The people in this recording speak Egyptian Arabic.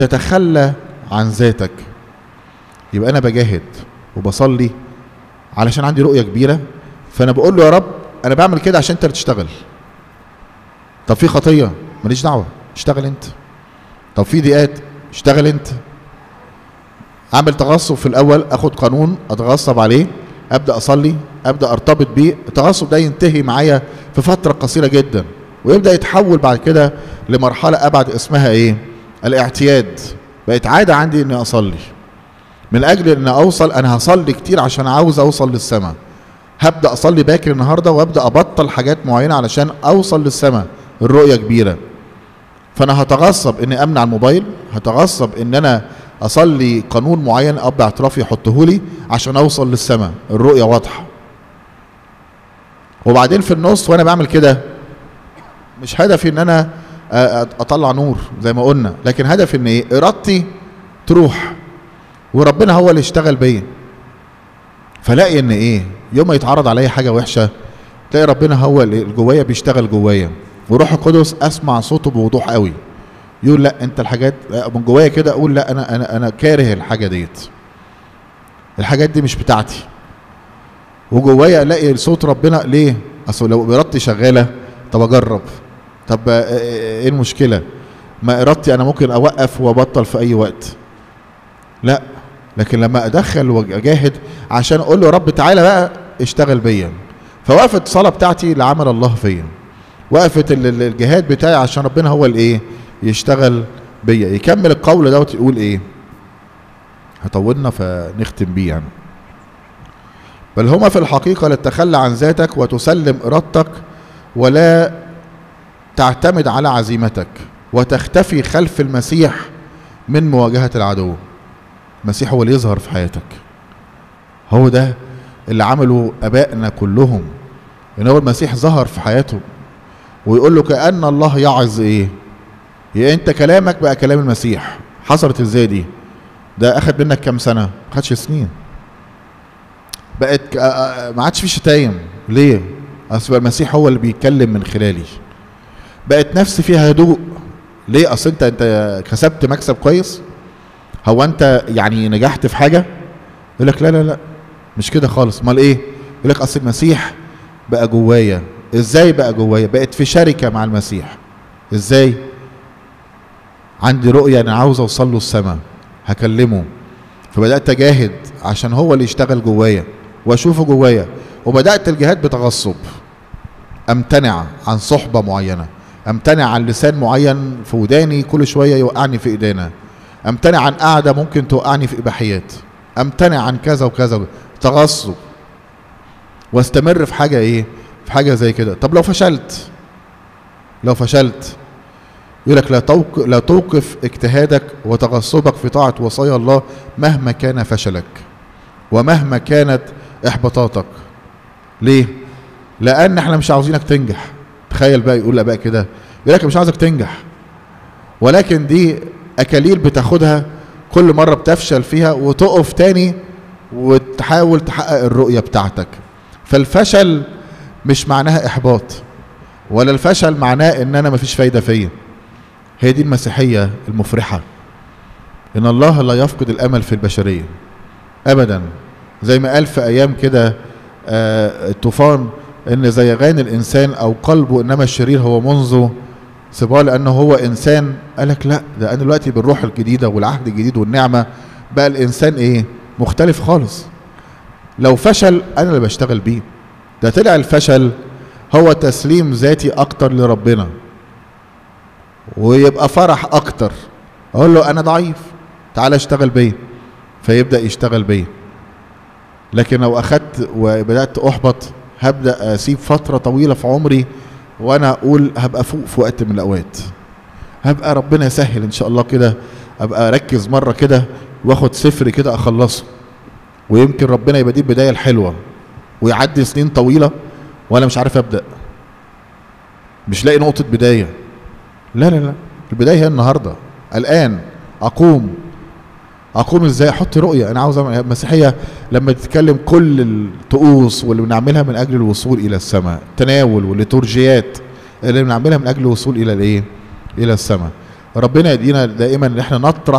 تتخلى عن ذاتك يبقى انا بجاهد وبصلي علشان عندي رؤيه كبيره فانا بقول له يا رب انا بعمل كده عشان انت اللي تشتغل طب في خطيه ماليش دعوه اشتغل انت طب في ضيقات اشتغل انت اعمل تغصب في الاول اخد قانون اتغصب عليه ابدا اصلي ابدا ارتبط بيه التغصب ده ينتهي معايا في فتره قصيره جدا ويبدا يتحول بعد كده لمرحله ابعد اسمها ايه الاعتياد بقت عاده عندي اني اصلي من اجل ان اوصل انا هصلي كتير عشان عاوز اوصل للسماء هبدا اصلي باكر النهارده وابدا ابطل حاجات معينه علشان اوصل للسماء الرؤيه كبيره فانا هتغصب اني امنع الموبايل هتغصب ان انا اصلي قانون معين اب اعترافي يحطه لي عشان اوصل للسماء الرؤيه واضحه وبعدين في النص وانا بعمل كده مش هدفي ان انا اطلع نور زي ما قلنا لكن هدفي ان ايه ارادتي تروح وربنا هو اللي يشتغل بيا فلاقي ان ايه يوم ما يتعرض عليا حاجه وحشه تلاقي ربنا هو اللي جوايا بيشتغل جوايا وروح القدس اسمع صوته بوضوح قوي يقول لا انت الحاجات من جوايا كده اقول لا انا انا انا كاره الحاجه ديت الحاجات دي مش بتاعتي وجوايا الاقي صوت ربنا ليه اصل لو ارادتي شغاله طب اجرب طب ايه المشكله ما ارادتي انا ممكن اوقف وابطل في اي وقت لا لكن لما ادخل واجاهد عشان اقول له يا رب تعالى بقى اشتغل بيا فوقفت الصلاه بتاعتي لعمل الله فيا وقفت الجهاد بتاعي عشان ربنا هو الايه يشتغل بيا يكمل القول دوت يقول ايه هطولنا فنختم بيه يعني بل هما في الحقيقة لتتخلى عن ذاتك وتسلم إرادتك ولا تعتمد على عزيمتك وتختفي خلف المسيح من مواجهة العدو المسيح هو اللي يظهر في حياتك هو ده اللي عمله أبائنا كلهم إن هو المسيح ظهر في حياتهم ويقول له كأن الله يعظ إيه يا أنت كلامك بقى كلام المسيح حصلت إزاي دي ده أخد منك كام سنة ما خدش سنين بقت ما عادش في شتايم ليه اصل المسيح هو اللي بيتكلم من خلالي بقت نفسي فيها هدوء ليه اصل انت انت كسبت مكسب كويس هو انت يعني نجحت في حاجه يقول لك لا لا لا مش كده خالص امال ايه يقول لك اصل المسيح بقى جوايا ازاي بقى جوايا بقت في شركه مع المسيح ازاي عندي رؤيه انا عاوز اوصل له السماء هكلمه فبدات اجاهد عشان هو اللي يشتغل جوايا واشوفه جوايا وبدات الجهاد بتغصب امتنع عن صحبه معينه امتنع عن لسان معين في وداني كل شويه يوقعني في ايدينا امتنع عن قعده ممكن توقعني في اباحيات امتنع عن كذا وكذا تغصب واستمر في حاجه ايه في حاجه زي كده طب لو فشلت لو فشلت يقول لك لا توق... لا توقف اجتهادك وتغصبك في طاعه وصايا الله مهما كان فشلك ومهما كانت احباطاتك ليه لان احنا مش عاوزينك تنجح تخيل بقى يقول بقى كده يقول لك مش عاوزك تنجح ولكن دي اكاليل بتاخدها كل مره بتفشل فيها وتقف تاني وتحاول تحقق الرؤيه بتاعتك فالفشل مش معناها احباط ولا الفشل معناه ان انا مفيش فايده فيا هي دي المسيحيه المفرحه ان الله لا يفقد الامل في البشريه ابدا زي ما قال في ايام كده آه الطوفان ان زيغان الانسان او قلبه انما الشرير هو منذ صباه لانه هو انسان قالك لا ده انا دلوقتي بالروح الجديده والعهد الجديد والنعمه بقى الانسان ايه مختلف خالص لو فشل انا اللي بشتغل بيه ده طلع الفشل هو تسليم ذاتي اكتر لربنا ويبقى فرح اكتر اقول له انا ضعيف تعالى اشتغل بيا فيبدا يشتغل بيا لكن لو اخدت وبدات احبط هبدا اسيب فتره طويله في عمري وانا اقول هبقى فوق في وقت من الاوقات هبقى ربنا يسهل ان شاء الله كده ابقى اركز مره كده واخد سفر كده اخلصه ويمكن ربنا يبقى دي البدايه الحلوه ويعدي سنين طويله وانا مش عارف ابدا مش لاقي نقطه بدايه لا لا لا البدايه هي النهارده الان اقوم اقوم ازاي احط رؤيه انا عاوز المسيحيه لما تتكلم كل الطقوس واللي بنعملها من اجل الوصول الى السماء التناول والليتورجيات اللي بنعملها من اجل الوصول الى الايه الى السماء ربنا يدينا دائما ان احنا نطرح